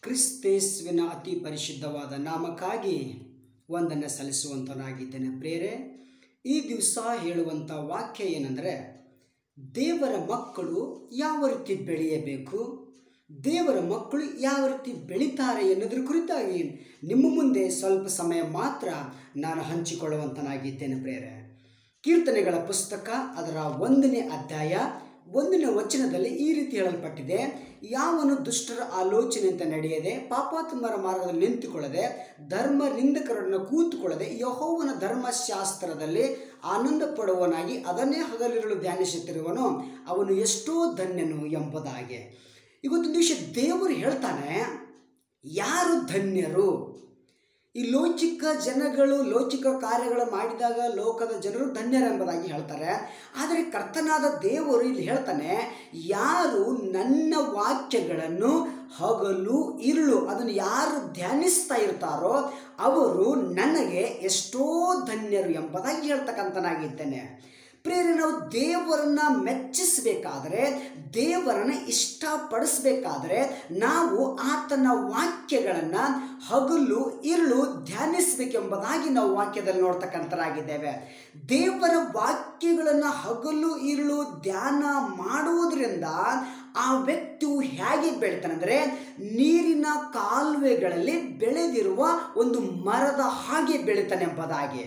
ಕ್ರಿಸ್ತೇಸುವಿನ ಅತಿ ಪರಿಶುದ್ಧವಾದ ನಾಮಕ್ಕಾಗಿ ಒಂದನ್ನು ಸಲ್ಲಿಸುವಂತನಾಗಿದ್ದೇನೆ ಪ್ರೇರೆ ಈ ದಿವಸ ಹೇಳುವಂಥ ವಾಕ್ಯ ಏನೆಂದರೆ ದೇವರ ಮಕ್ಕಳು ಯಾವ ರೀತಿ ಬೆಳೆಯಬೇಕು ದೇವರ ಮಕ್ಕಳು ಯಾವ ರೀತಿ ಬೆಳೀತಾರೆ ಎನ್ನುವುದರ ಕುರಿತಾಗಿ ನಿಮ್ಮ ಮುಂದೆ ಸ್ವಲ್ಪ ಸಮಯ ಮಾತ್ರ ನಾನು ಹಂಚಿಕೊಳ್ಳುವಂತನಾಗಿದ್ದೇನೆ ಪ್ರೇರೆ ಕೀರ್ತನೆಗಳ ಪುಸ್ತಕ ಅದರ ಒಂದನೇ ಅಧ್ಯಾಯ ಒಂದನೇ ವಚನದಲ್ಲಿ ಈ ರೀತಿ ಹೇಳಲ್ಪಟ್ಟಿದೆ ಯಾವನು ದುಷ್ಟರ ಆಲೋಚನೆಯಂತೆ ನಡೆಯದೆ ಪಾಪಾತ್ಮರ ಮಾರ್ಗದಲ್ಲಿ ನಿಂತುಕೊಳ್ಳದೆ ಧರ್ಮ ನಿಂದಕರನ್ನು ಕೂತುಕೊಳ್ಳದೆ ಯಹೋವನ ಧರ್ಮಶಾಸ್ತ್ರದಲ್ಲಿ ಆನಂದ ಪಡುವನಾಗಿ ಅದನ್ನೇ ಹಗಲಿರಲು ಧ್ಯಾನಿಸುತ್ತಿರುವನು ಅವನು ಎಷ್ಟೋ ಧನ್ಯನು ಎಂಬುದಾಗೆ ಇವತ್ತೊಂದು ದಿವಸ ದೇವರು ಹೇಳ್ತಾನೆ ಯಾರು ಧನ್ಯರು ಈ ಲೌಕಿಕ ಜನಗಳು ಲೌಕಿಕ ಕಾರ್ಯಗಳು ಮಾಡಿದಾಗ ಲೋಕದ ಜನರು ಧನ್ಯರೆಂಬುದಾಗಿ ಹೇಳ್ತಾರೆ ಆದರೆ ಕರ್ತನಾದ ದೇವರು ಇಲ್ಲಿ ಹೇಳ್ತಾನೆ ಯಾರು ನನ್ನ ವಾಕ್ಯಗಳನ್ನು ಹಗಲು ಇರುಳು ಅದನ್ನು ಯಾರು ಧ್ಯಾನಿಸ್ತಾ ಇರ್ತಾರೋ ಅವರು ನನಗೆ ಎಷ್ಟೋ ಧನ್ಯರು ಎಂಬುದಾಗಿ ಹೇಳ್ತಕ್ಕಂಥನಾಗಿದ್ದೇನೆ ಪ್ರೇರೆ ನಾವು ದೇವರನ್ನ ಮೆಚ್ಚಿಸಬೇಕಾದ್ರೆ ದೇವರನ್ನ ಇಷ್ಟಪಡಿಸ್ಬೇಕಾದ್ರೆ ನಾವು ಆತನ ವಾಕ್ಯಗಳನ್ನು ಹಗಲು ಇರುಳು ಧ್ಯಾನಿಸಬೇಕೆಂಬುದಾಗಿ ನಾವು ವಾಕ್ಯದಲ್ಲಿ ನೋಡ್ತಕ್ಕಂಥರಾಗಿದ್ದೇವೆ ದೇವರ ವಾಕ್ಯಗಳನ್ನು ಹಗಲು ಇರುಳು ಧ್ಯಾನ ಮಾಡುವುದರಿಂದ ಆ ವ್ಯಕ್ತಿಯು ಹೇಗೆ ಬೆಳಿತಾನೆ ಅಂದರೆ ನೀರಿನ ಕಾಲುವೆಗಳಲ್ಲಿ ಬೆಳೆದಿರುವ ಒಂದು ಮರದ ಹಾಗೆ ಬೆಳಿತಾನೆ ಎಂಬುದಾಗಿ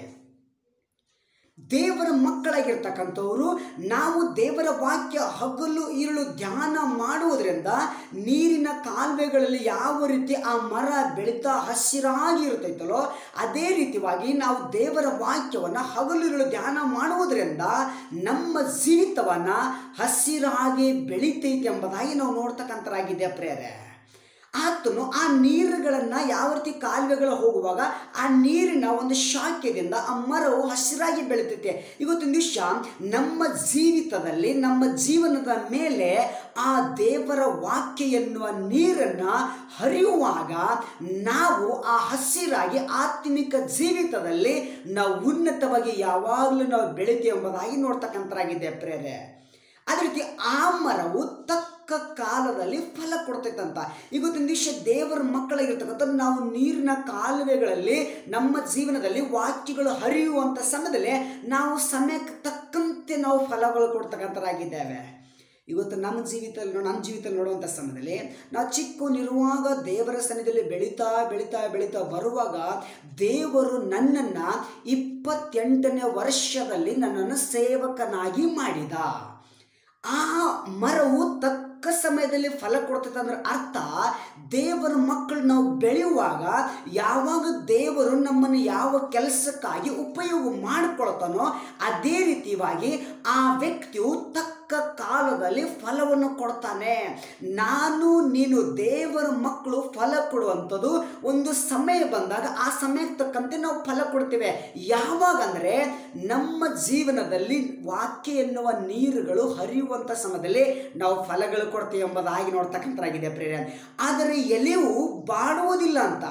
ದೇವರ ಮಕ್ಕಳಾಗಿರ್ತಕ್ಕಂಥವರು ನಾವು ದೇವರ ವಾಕ್ಯ ಹಗಲು ಇರುಳು ಧ್ಯಾನ ಮಾಡುವುದರಿಂದ ನೀರಿನ ಕಾಲುವೆಗಳಲ್ಲಿ ಯಾವ ರೀತಿ ಆ ಮರ ಬೆಳೀತಾ ಹಸಿರಾಗಿ ಇರ್ತೈತಲ್ಲೋ ಅದೇ ರೀತಿಯಾಗಿ ನಾವು ದೇವರ ವಾಕ್ಯವನ್ನು ಹಗಲು ಇರುಳು ಧ್ಯಾನ ಮಾಡುವುದರಿಂದ ನಮ್ಮ ಜೀವಿತವನ್ನು ಹಸಿರಾಗಿ ಬೆಳೀತೈತೆ ಎಂಬುದಾಗಿ ನಾವು ನೋಡ್ತಕ್ಕಂಥರಾಗಿದೆ ಪ್ರೇರೆ ಆತನು ಆ ನೀರುಗಳನ್ನು ಯಾವ ರೀತಿ ಕಾಲುವೆಗಳು ಹೋಗುವಾಗ ಆ ನೀರಿನ ಒಂದು ಶಾಖೆಯಿಂದ ಆ ಮರವು ಹಸಿರಾಗಿ ಬೆಳೀತೈತೆ ಇವತ್ತಿನ ದಿವಸ ನಮ್ಮ ಜೀವಿತದಲ್ಲಿ ನಮ್ಮ ಜೀವನದ ಮೇಲೆ ಆ ದೇವರ ವಾಕ್ಯ ಎನ್ನುವ ನೀರನ್ನು ಹರಿಯುವಾಗ ನಾವು ಆ ಹಸಿರಾಗಿ ಆತ್ಮಿಕ ಜೀವಿತದಲ್ಲಿ ನಾವು ಉನ್ನತವಾಗಿ ಯಾವಾಗಲೂ ನಾವು ಬೆಳಿತೀವಿ ಎಂಬುದಾಗಿ ನೋಡ್ತಕ್ಕಂಥರಾಗಿದೆ ಪ್ರೇರೆ ಅದೇ ರೀತಿ ಆ ಮರವು ತಕ್ಕ ಕಾಲದಲ್ಲಿ ಫಲ ಕೊಡ್ತೈತಂತ ಇವತ್ತಿನ ದಿವಸ ದೇವರ ಮಕ್ಕಳಾಗಿರ್ತಕ್ಕಂಥ ನಾವು ನೀರಿನ ಕಾಲುವೆಗಳಲ್ಲಿ ನಮ್ಮ ಜೀವನದಲ್ಲಿ ವಾಕ್ಯಗಳು ಹರಿಯುವಂಥ ಸಮಯದಲ್ಲಿ ನಾವು ಸಮಯಕ್ಕೆ ತಕ್ಕಂತೆ ನಾವು ಫಲಗಳು ಕೊಡ್ತಕ್ಕಂಥರಾಗಿದ್ದೇವೆ ಇವತ್ತು ನಮ್ಮ ಜೀವಿತದಲ್ಲಿ ನಮ್ಮ ಜೀವಿತದಲ್ಲಿ ನೋಡುವಂಥ ಸಮಯದಲ್ಲಿ ನಾವು ಚಿಕ್ಕವನಿರುವಾಗ ದೇವರ ಸನ್ನಿಧಿಯಲ್ಲಿ ಬೆಳೀತಾ ಬೆಳೀತಾ ಬೆಳೀತಾ ಬರುವಾಗ ದೇವರು ನನ್ನನ್ನು ಇಪ್ಪತ್ತೆಂಟನೇ ವರ್ಷದಲ್ಲಿ ನನ್ನನ್ನು ಸೇವಕನಾಗಿ ಮಾಡಿದ ಆ ಮರವು ತಕ್ಕ ಸಮಯದಲ್ಲಿ ಫಲ ಕೊಡ್ತೈತೆ ಅಂದ್ರೆ ಅರ್ಥ ದೇವರ ಮಕ್ಕಳು ನಾವು ಬೆಳೆಯುವಾಗ ಯಾವಾಗ ದೇವರು ನಮ್ಮನ್ನು ಯಾವ ಕೆಲಸಕ್ಕಾಗಿ ಉಪಯೋಗ ಮಾಡಿಕೊಳ್ತಾನೋ ಅದೇ ರೀತಿಯಾಗಿ ಆ ವ್ಯಕ್ತಿಯು ತಕ್ಕ ಕಾಲದಲ್ಲಿ ಫಲವನ್ನು ಕೊಡ್ತಾನೆ ನಾನು ನೀನು ದೇವರ ಮಕ್ಕಳು ಫಲ ಕೊಡುವಂಥದ್ದು ಒಂದು ಸಮಯ ಬಂದಾಗ ಆ ಸಮಯಕ್ಕೆ ತಕ್ಕಂತೆ ನಾವು ಫಲ ಕೊಡ್ತೇವೆ ಯಾವಾಗ ಅಂದರೆ ನಮ್ಮ ಜೀವನದಲ್ಲಿ ವಾಕ್ಯ ಎನ್ನುವ ನೀರುಗಳು ಹರಿಯುವಂಥ ಸಮಯದಲ್ಲಿ ನಾವು ಫಲಗಳು ಕೊಡ್ತೇವೆ ಎಂಬುದಾಗಿ ನೋಡ್ತಕ್ಕಂಥರಾಗಿದೆ ಪ್ರೇರಣೆ ಆದರೆ ಎಲೆಯು ಬಾಡುವುದಿಲ್ಲ ಅಂತ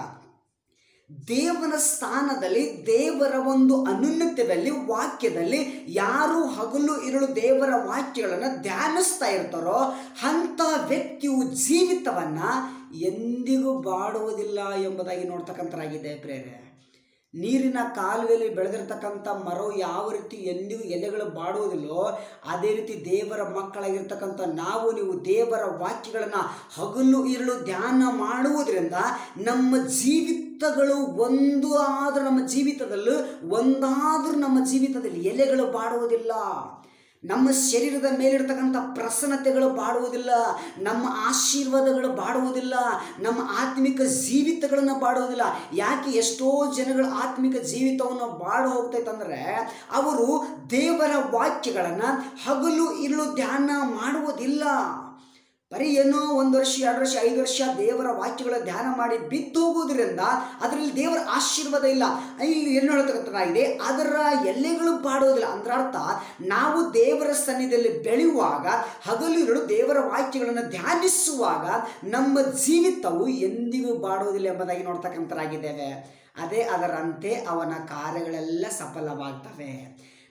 ದೇವರ ಸ್ಥಾನದಲ್ಲಿ ದೇವರ ಒಂದು ಅನುನ್ನತ್ಯದಲ್ಲಿ ವಾಕ್ಯದಲ್ಲಿ ಯಾರು ಹಗಲು ಇರಲು ದೇವರ ವಾಕ್ಯಗಳನ್ನು ಧ್ಯಾನಿಸ್ತಾ ಇರ್ತಾರೋ ಅಂಥ ವ್ಯಕ್ತಿಯು ಜೀವಿತವನ್ನು ಎಂದಿಗೂ ಬಾಡುವುದಿಲ್ಲ ಎಂಬುದಾಗಿ ನೋಡ್ತಕ್ಕಂಥರಾಗಿದೆ ಪ್ರೇರೆ ನೀರಿನ ಕಾಲುವೆಯಲ್ಲಿ ಬೆಳೆದಿರ್ತಕ್ಕಂಥ ಮರವು ಯಾವ ರೀತಿ ಎಂದಿಗೂ ಎಲೆಗಳು ಬಾಡುವುದಿಲ್ಲೋ ಅದೇ ರೀತಿ ದೇವರ ಮಕ್ಕಳಾಗಿರ್ತಕ್ಕಂಥ ನಾವು ನೀವು ದೇವರ ವಾಕ್ಯಗಳನ್ನು ಹಗಲು ಇರಲು ಧ್ಯಾನ ಮಾಡುವುದರಿಂದ ನಮ್ಮ ಜೀವಿತಗಳು ಒಂದು ಆದರೂ ನಮ್ಮ ಜೀವಿತದಲ್ಲೂ ಒಂದಾದರೂ ನಮ್ಮ ಜೀವಿತದಲ್ಲಿ ಎಲೆಗಳು ಬಾಡುವುದಿಲ್ಲ ನಮ್ಮ ಶರೀರದ ಮೇಲಿರ್ತಕ್ಕಂಥ ಪ್ರಸನ್ನತೆಗಳು ಬಾಡುವುದಿಲ್ಲ ನಮ್ಮ ಆಶೀರ್ವಾದಗಳು ಬಾಡುವುದಿಲ್ಲ ನಮ್ಮ ಆತ್ಮಿಕ ಜೀವಿತಗಳನ್ನು ಬಾಡುವುದಿಲ್ಲ ಯಾಕೆ ಎಷ್ಟೋ ಜನಗಳ ಆತ್ಮಿಕ ಜೀವಿತವನ್ನು ಬಾಡು ಹೋಗ್ತೈತಂದ್ರೆ ಅವರು ದೇವರ ವಾಕ್ಯಗಳನ್ನು ಹಗಲು ಇರಲು ಧ್ಯಾನ ಮಾಡುವುದಿಲ್ಲ ಬರೀ ಏನೋ ಒಂದು ವರ್ಷ ಎರಡು ವರ್ಷ ಐದು ವರ್ಷ ದೇವರ ವಾಕ್ಯಗಳ ಧ್ಯಾನ ಮಾಡಿ ಬಿದ್ದು ಹೋಗೋದ್ರಿಂದ ಅದರಲ್ಲಿ ದೇವರ ಆಶೀರ್ವಾದ ಇಲ್ಲ ಇಲ್ಲಿ ಏನು ಹೇಳ್ತಕ್ಕಂಥದ್ದಾಗಿದೆ ಅದರ ಎಲೆಗಳು ಬಾಡೋದಿಲ್ಲ ಅಂದ್ರೆ ಅರ್ಥ ನಾವು ದೇವರ ಸನ್ನಿಧಿಯಲ್ಲಿ ಬೆಳೆಯುವಾಗ ಹಗಲಿರುಳು ದೇವರ ವಾಕ್ಯಗಳನ್ನು ಧ್ಯಾನಿಸುವಾಗ ನಮ್ಮ ಜೀವಿತವು ಎಂದಿಗೂ ಬಾಡುವುದಿಲ್ಲ ಎಂಬುದಾಗಿ ನೋಡ್ತಕ್ಕಂಥರಾಗಿದ್ದೇವೆ ಅದೇ ಅದರಂತೆ ಅವನ ಕಾರ್ಯಗಳೆಲ್ಲ ಸಫಲವಾಗ್ತವೆ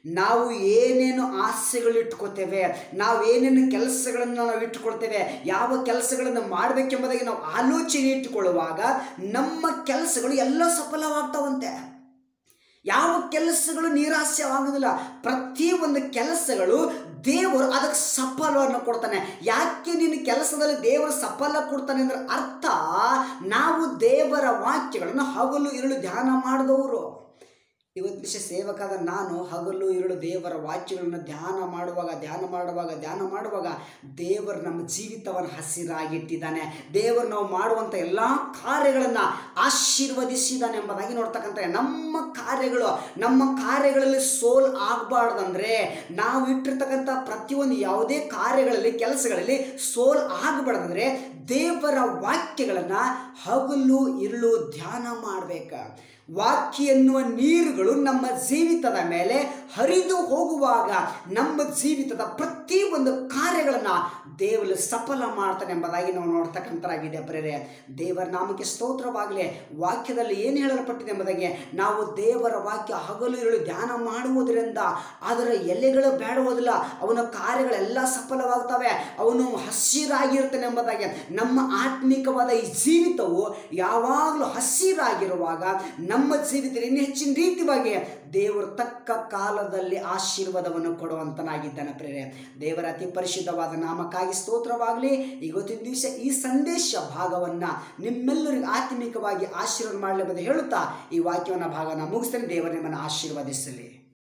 ನಾವು ಏನೇನು ಆಸೆಗಳು ಇಟ್ಕೋತೇವೆ ನಾವು ಏನೇನು ಕೆಲಸಗಳನ್ನು ನಾವು ಇಟ್ಟುಕೊಳ್ತೇವೆ ಯಾವ ಕೆಲಸಗಳನ್ನು ಮಾಡಬೇಕೆಂಬುದಾಗಿ ನಾವು ಆಲೋಚನೆ ಇಟ್ಟುಕೊಳ್ಳುವಾಗ ನಮ್ಮ ಕೆಲಸಗಳು ಎಲ್ಲ ಸಫಲವಾಗ್ತಾವಂತೆ ಯಾವ ಕೆಲಸಗಳು ನಿರಾಸ್ಯವಾಗುವುದಿಲ್ಲ ಪ್ರತಿ ಒಂದು ಕೆಲಸಗಳು ದೇವರು ಅದಕ್ಕೆ ಸಫಲವನ್ನು ಕೊಡ್ತಾನೆ ಯಾಕೆ ನಿನ್ನ ಕೆಲಸದಲ್ಲಿ ದೇವರು ಸಫಲ ಕೊಡ್ತಾನೆ ಅಂದ್ರೆ ಅರ್ಥ ನಾವು ದೇವರ ವಾಕ್ಯಗಳನ್ನು ಹಗಲು ಇರಲು ಧ್ಯಾನ ಮಾಡಿದವರು ಇವತ್ತು ವಿಷಯ ಸೇವಕಾದ ನಾನು ಹಗಲು ಇರಲು ದೇವರ ವಾಕ್ಯಗಳನ್ನು ಧ್ಯಾನ ಮಾಡುವಾಗ ಧ್ಯಾನ ಮಾಡುವಾಗ ಧ್ಯಾನ ಮಾಡುವಾಗ ದೇವರು ನಮ್ಮ ಜೀವಿತವನ್ನು ಹಸಿರಾಗಿಟ್ಟಿದ್ದಾನೆ ದೇವರು ನಾವು ಮಾಡುವಂಥ ಎಲ್ಲ ಕಾರ್ಯಗಳನ್ನು ಆಶೀರ್ವದಿಸಿದ್ದಾನೆ ಎಂಬುದಾಗಿ ನೋಡ್ತಕ್ಕಂಥ ನಮ್ಮ ಕಾರ್ಯಗಳು ನಮ್ಮ ಕಾರ್ಯಗಳಲ್ಲಿ ಸೋಲ್ ಆಗಬಾರ್ದಂದ್ರೆ ನಾವು ಇಟ್ಟಿರ್ತಕ್ಕಂಥ ಪ್ರತಿಯೊಂದು ಯಾವುದೇ ಕಾರ್ಯಗಳಲ್ಲಿ ಕೆಲಸಗಳಲ್ಲಿ ಸೋಲ್ ಆಗಬಾರ್ದಂದ್ರೆ ದೇವರ ವಾಕ್ಯಗಳನ್ನು ಹಗಲು ಇರಲು ಧ್ಯಾನ ಮಾಡ್ಬೇಕು ವಾಕ್ಯ ಎನ್ನುವ ನೀರುಗಳು ನಮ್ಮ ಜೀವಿತದ ಮೇಲೆ ಹರಿದು ಹೋಗುವಾಗ ನಮ್ಮ ಜೀವಿತದ ಪ್ರತಿ ಒಂದು ಕಾರ್ಯಗಳನ್ನು ದೇವರು ಸಫಲ ಮಾಡ್ತಾನೆ ಎಂಬುದಾಗಿ ನಾವು ನೋಡ್ತಕ್ಕಂಥರಾಗಿದೆ ಪ್ರೇರೆ ದೇವರ ನಾಮಕ್ಕೆ ಸ್ತೋತ್ರವಾಗಲಿ ವಾಕ್ಯದಲ್ಲಿ ಏನು ಹೇಳಲ್ಪಟ್ಟಿದೆ ಎಂಬುದಾಗಿ ನಾವು ದೇವರ ವಾಕ್ಯ ಹಗಲು ಇರಲು ಧ್ಯಾನ ಮಾಡುವುದರಿಂದ ಅದರ ಎಲೆಗಳು ಬೇಡುವುದಿಲ್ಲ ಅವನ ಕಾರ್ಯಗಳೆಲ್ಲ ಸಫಲವಾಗ್ತವೆ ಅವನು ಹಸಿರಾಗಿರ್ತಾನೆ ಎಂಬುದಾಗಿ ನಮ್ಮ ಆತ್ಮಿಕವಾದ ಈ ಜೀವಿತವು ಯಾವಾಗಲೂ ಹಸಿರಾಗಿರುವಾಗ ನಮ್ಮ ಜೀವಿತದಲ್ಲಿ ಇನ್ನೂ ಹೆಚ್ಚಿನ ರೀತಿಯಾಗಿ ದೇವರು ತಕ್ಕ ಕಾಲದಲ್ಲಿ ಆಶೀರ್ವಾದವನ್ನು ಕೊಡುವಂತನಾಗಿದ್ದಾನೆ ಪ್ರೇರೆ ದೇವರ ಅತಿ ಪರಿಶುದ್ಧವಾದ ನಾಮಕ್ಕಾಗಿ ಸ್ತೋತ್ರವಾಗಲಿ ಇವತ್ತಿನ ದಿವಸ ಈ ಸಂದೇಶ ಭಾಗವನ್ನು ನಿಮ್ಮೆಲ್ಲರಿಗೂ ಆತ್ಮಿಕವಾಗಿ ಆಶೀರ್ವಾದ ಮಾಡಲಿ ಎಂದು ಹೇಳುತ್ತಾ ಈ ವಾಕ್ಯವನ್ನು ಭಾಗನ ಮುಗಿಸ್ತೇನೆ ದೇವರು ನಿಮ್ಮನ್ನು ಆಶೀರ್ವದಿಸಲಿ